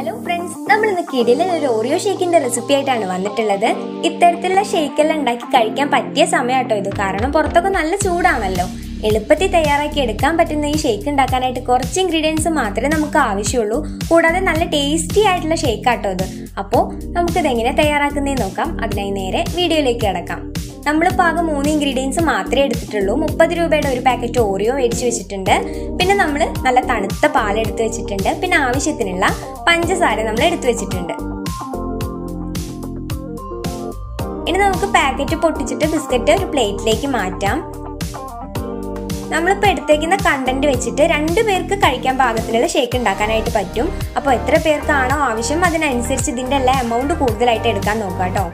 hello friends നമ്മൾ ഇന്ന് കിടിലൻ ഒരു ഓറിയോ ഷേക്കിന്റെ റെസിപ്പി ആയിട്ടാണ് വന്നിട്ടുള്ളത് ഇത്തരത്തിലുള്ള ഷേക്കെല്ലാം ഉണ്ടാക്കി കഴിക്കാൻ പറ്റിയ സമയമാട്ടോ ഇത് കാരണം പുറത്തൊക്കെ നല്ല ചൂടാണല്ലോ എളുപ്പത്തിൽ തയ്യാറാക്കി എടുക്കാൻ പറ്റുന്ന ഈ ഷേക്ക് ഉണ്ടാക്കാനായിട്ട് കുറച്ച് ഇൻഗ്രീഡിയൻസ് മാത്രമേ നമുക്ക് ആവശ്യമുള്ളൂ കൂടാതെ നല്ല ടേസ്റ്റി ആയിട്ടുള്ള ഷേക്ക് ആട്ടോ ഇത് അപ്പോൾ നമുക്കിത് എങ്ങനെ തയ്യാറാക്കുന്നതെന്ന് നോക്കാം അതിനായി നേരെ വീഡിയോയിലേക്ക് കിടക്കാം നമ്മളിപ്പോൾ ആകെ മൂന്ന് ഇൻഗ്രീഡിയൻസ് മാത്രമേ എടുത്തിട്ടുള്ളൂ മുപ്പത് രൂപയുടെ ഒരു പാക്കറ്റ് ഓറിയോ മേടിച്ച് വെച്ചിട്ടുണ്ട് പിന്നെ നമ്മൾ നല്ല തണുത്ത പാൽ എടുത്ത് വെച്ചിട്ടുണ്ട് പിന്നെ ആവശ്യത്തിനുള്ള പഞ്ചസാര നമ്മൾ എടുത്തു വെച്ചിട്ടുണ്ട് ഇനി നമുക്ക് പാക്കറ്റ് പൊട്ടിച്ചിട്ട് ബിസ്ക്കറ്റ് ഒരു പ്ലേറ്റിലേക്ക് മാറ്റാം നമ്മളിപ്പോൾ എടുത്തേക്കുന്ന കണ്ടന്റ് വെച്ചിട്ട് രണ്ടു പേർക്ക് കഴിക്കാൻ പാകത്തിലുള്ള ഷേക്ക് ഉണ്ടാക്കാനായിട്ട് പറ്റും അപ്പോൾ എത്ര പേർക്കാണോ ആവശ്യം അതിനനുസരിച്ച് ഇതിന്റെ എല്ലാ എമൗണ്ട് കൂടുതലായിട്ട് എടുക്കാൻ നോക്കാം കേട്ടോ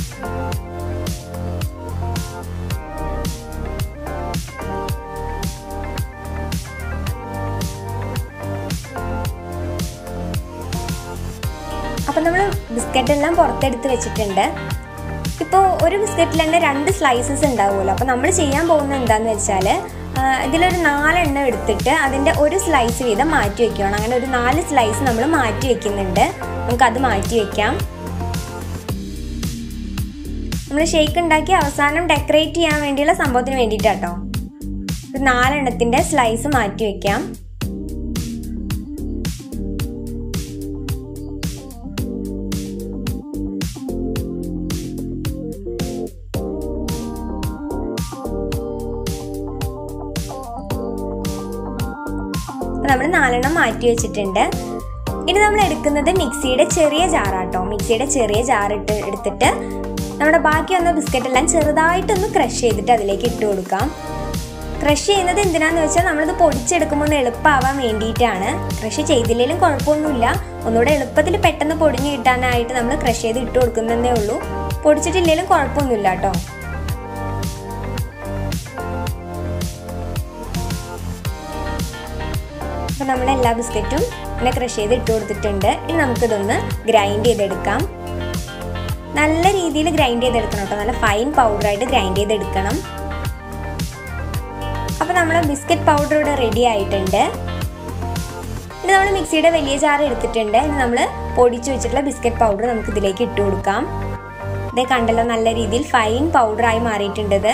അപ്പം നമ്മൾ ബിസ്ക്കറ്റ് എല്ലാം പുറത്തെടുത്ത് വെച്ചിട്ടുണ്ട് ഇപ്പോൾ ഒരു ബിസ്ക്കറ്റിൽ തന്നെ രണ്ട് സ്ലൈസസ് ഉണ്ടാവുമല്ലോ അപ്പോൾ നമ്മൾ ചെയ്യാൻ പോകുന്നത് എന്താണെന്ന് വെച്ചാൽ ഇതിലൊരു നാലെണ്ണം എടുത്തിട്ട് അതിൻ്റെ ഒരു സ്ലൈസ് വീതം മാറ്റി വെക്കുകയാണ് അങ്ങനെ ഒരു നാല് സ്ലൈസ് നമ്മൾ മാറ്റി വെക്കുന്നുണ്ട് നമുക്കത് മാറ്റി വെക്കാം നമ്മൾ ഷേക്ക് ഉണ്ടാക്കി അവസാനം ഡെക്കറേറ്റ് ചെയ്യാൻ വേണ്ടിയുള്ള സംഭവത്തിന് വേണ്ടിയിട്ടാട്ടോ ഒരു നാലെണ്ണത്തിൻ്റെ സ്ലൈസ് മാറ്റി വെക്കാം നമ്മൾ നാലെണ്ണം മാറ്റി വെച്ചിട്ടുണ്ട് ഇനി നമ്മൾ എടുക്കുന്നത് മിക്സിയുടെ ചെറിയ ജാറാട്ടോ മിക്സിയുടെ ചെറിയ ജാർ ഇട്ട് എടുത്തിട്ട് നമ്മുടെ ബാക്കി വന്ന ബിസ്ക്കറ്റ് എല്ലാം ചെറുതായിട്ടൊന്ന് ക്രഷ് ചെയ്തിട്ട് അതിലേക്ക് ഇട്ട് കൊടുക്കാം ക്രഷ് ചെയ്യുന്നത് എന്തിനാന്ന് വെച്ചാൽ നമ്മളിത് പൊടിച്ചെടുക്കുമ്പോൾ ഒന്ന് എളുപ്പമാവാൻ വേണ്ടിയിട്ടാണ് ക്രഷ് ചെയ്തില്ലെങ്കിലും കുഴപ്പമൊന്നുമില്ല ഒന്നുകൂടെ എളുപ്പത്തിൽ പെട്ടെന്ന് പൊടിഞ്ഞ് കിട്ടാനായിട്ട് നമ്മൾ ക്രഷ് ചെയ്ത് ഇട്ട് കൊടുക്കുന്നതേ ഉള്ളൂ പൊടിച്ചിട്ടില്ലെങ്കിലും കുഴപ്പമൊന്നുമില്ല കേട്ടോ അപ്പോൾ നമ്മൾ എല്ലാ ബിസ്ക്കറ്റും ഇങ്ങനെ ക്രഷ് ചെയ്ത് ഇട്ട് കൊടുത്തിട്ടുണ്ട് ഇനി നമുക്കിതൊന്ന് ഗ്രൈൻഡ് ചെയ്തെടുക്കാം നല്ല രീതിയിൽ ഗ്രൈൻഡ് ചെയ്തെടുക്കണം കേട്ടോ നല്ല ഫൈൻ പൗഡറായിട്ട് ഗ്രൈൻഡ് ചെയ്തെടുക്കണം അപ്പോൾ നമ്മൾ ബിസ്ക്കറ്റ് പൗഡർ ഇവിടെ റെഡി ആയിട്ടുണ്ട് ഇനി നമ്മൾ മിക്സിയുടെ വലിയ ജാർ എടുത്തിട്ടുണ്ട് ഇനി നമ്മൾ പൊടിച്ചു വെച്ചിട്ടുള്ള ബിസ്ക്കറ്റ് പൗഡർ നമുക്ക് ഇതിലേക്ക് ഇട്ട് കൊടുക്കാം ഇതേ കണ്ടല്ലോ നല്ല രീതിയിൽ ഫൈൻ പൗഡറായി മാറിയിട്ടുണ്ട് ഇത്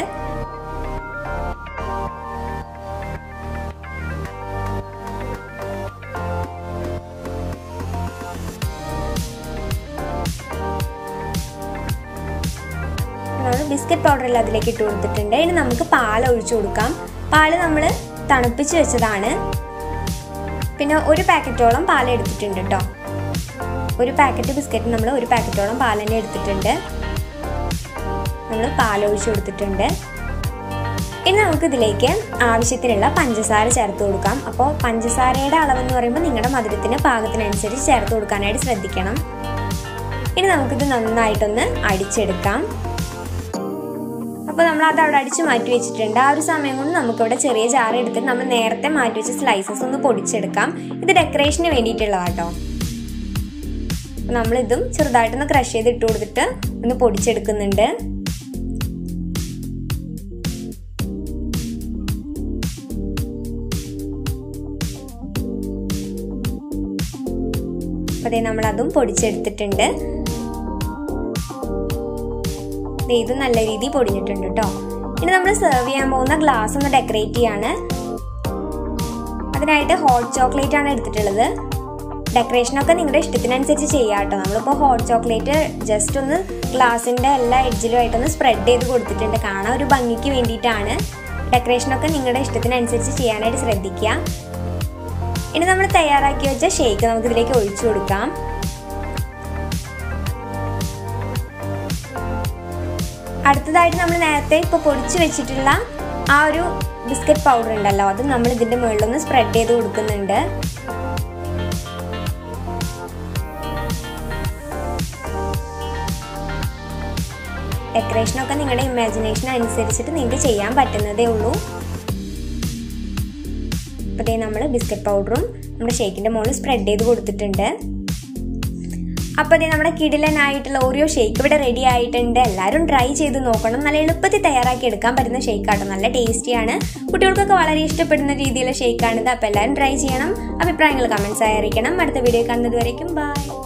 നമ്മൾ ബിസ്ക്കറ്റ് പൗഡർ എല്ലാം അതിലേക്ക് ഇട്ട് കൊടുത്തിട്ടുണ്ട് ഇനി നമുക്ക് പാൽ ഒഴിച്ചു കൊടുക്കാം പാല് നമ്മൾ തണുപ്പിച്ച് വെച്ചതാണ് പിന്നെ ഒരു പാക്കറ്റോളം പാൽ എടുത്തിട്ടുണ്ട് കേട്ടോ ഒരു പാക്കറ്റ് ബിസ്ക്കറ്റ് നമ്മൾ ഒരു പാക്കറ്റോളം പാൽ തന്നെ എടുത്തിട്ടുണ്ട് നമ്മൾ പാൽ ഒഴിച്ചു കൊടുത്തിട്ടുണ്ട് ഇനി നമുക്ക് ഇതിലേക്ക് ആവശ്യത്തിനുള്ള പഞ്ചസാര ചേർത്ത് കൊടുക്കാം അപ്പോൾ പഞ്ചസാരയുടെ അളവെന്ന് പറയുമ്പോൾ നിങ്ങളുടെ മധുരത്തിന് പാകത്തിനനുസരിച്ച് ചേർത്ത് കൊടുക്കാനായിട്ട് ശ്രദ്ധിക്കണം ഇനി നമുക്കിത് നന്നായിട്ടൊന്ന് അടിച്ചെടുക്കാം അപ്പോൾ നമ്മൾ അത് അവിടെ അടിച്ച് മാറ്റി വെച്ചിട്ടുണ്ട് ആ ഒരു സമയം കൊണ്ട് നമുക്കിവിടെ ചെറിയ ജാർ എടുത്തിട്ട് നമ്മൾ നേരത്തെ മാറ്റി വെച്ച സ്ലൈസസ് ഒന്ന് പൊടിച്ചെടുക്കാം ഇത് ഡെക്കറേഷന് വേണ്ടിയിട്ടുള്ളതാട്ടോ നമ്മളിതും ചെറുതായിട്ടൊന്ന് ക്രഷ് ചെയ്ത് ഇട്ട് കൊടുത്തിട്ട് ഒന്ന് പൊടിച്ചെടുക്കുന്നുണ്ട് അപ്പോൾ അതേ നമ്മളതും പൊടിച്ചെടുത്തിട്ടുണ്ട് ഇത് നല്ല രീതിയിൽ പൊടിഞ്ഞിട്ടുണ്ട് കേട്ടോ ഇനി നമ്മൾ സെർവ് ചെയ്യാൻ പോകുന്ന ഗ്ലാസ് ഒന്ന് ഡെക്കറേറ്റ് ചെയ്യാണ് അതിനായിട്ട് ഹോട്ട് ചോക്ലേറ്റ് ആണ് എടുത്തിട്ടുള്ളത് ഡെക്കറേഷനൊക്കെ നിങ്ങളുടെ ഇഷ്ടത്തിനനുസരിച്ച് ചെയ്യാം കേട്ടോ നമ്മളിപ്പോൾ ഹോട്ട് ചോക്ലേറ്റ് ജസ്റ്റ് ഒന്ന് ഗ്ലാസിൻ്റെ എല്ലാ എഡ്ജിലുമായിട്ടൊന്ന് സ്പ്രെഡ് ചെയ്ത് കൊടുത്തിട്ടുണ്ട് കാണാൻ ഒരു ഭംഗിക്ക് വേണ്ടിയിട്ടാണ് ഡെക്കറേഷനൊക്കെ നിങ്ങളുടെ ഇഷ്ടത്തിനനുസരിച്ച് ചെയ്യാനായിട്ട് ശ്രദ്ധിക്കുക ഇനി നമ്മൾ തയ്യാറാക്കി വെച്ച ഷേക്ക് നമുക്ക് ഇതിലേക്ക് ഒഴിച്ചു കൊടുക്കാം അടുത്തതായിട്ട് നമ്മൾ നേരത്തെ ഇപ്പോൾ പൊടിച്ചു വെച്ചിട്ടുള്ള ആ ഒരു ബിസ്ക്കറ്റ് പൗഡർ ഉണ്ടല്ലോ അത് നമ്മൾ ഇതിൻ്റെ മുകളിലൊന്ന് സ്പ്രെഡ് ചെയ്ത് കൊടുക്കുന്നുണ്ട് ഡെക്കറേഷനൊക്കെ നിങ്ങളുടെ ഇമാജിനേഷൻ അനുസരിച്ചിട്ട് നിങ്ങൾക്ക് ചെയ്യാൻ പറ്റുന്നതേ ഉള്ളൂ അപ്പോൾ നമ്മൾ ബിസ്ക്കറ്റ് പൗഡറും നമ്മുടെ ഷേക്കിൻ്റെ മുകളിൽ സ്പ്രെഡ് ചെയ്ത് കൊടുത്തിട്ടുണ്ട് അപ്പോൾ അതേ നമ്മുടെ കിടിലനായിട്ടുള്ള ഓറിയോ ഷേക്ക് ഇവിടെ റെഡി ആയിട്ടുണ്ട് എല്ലാവരും ട്രൈ ചെയ്ത് നോക്കണം നല്ല എളുപ്പത്തിൽ തയ്യാറാക്കി എടുക്കാൻ പറ്റുന്ന ഷേക്കാട്ടോ നല്ല ടേസ്റ്റിയാണ് കുട്ടികൾക്കൊക്കെ വളരെ ഇഷ്ടപ്പെടുന്ന രീതിയിലുള്ള ഷേക്കാണിത് അപ്പോൾ എല്ലാവരും ട്രൈ ചെയ്യണം അഭിപ്രായങ്ങൾ കമൻസ് ആയി അറിയിക്കണം അടുത്ത വീഡിയോ കാണുന്നത് വരയ്ക്കും ബൈ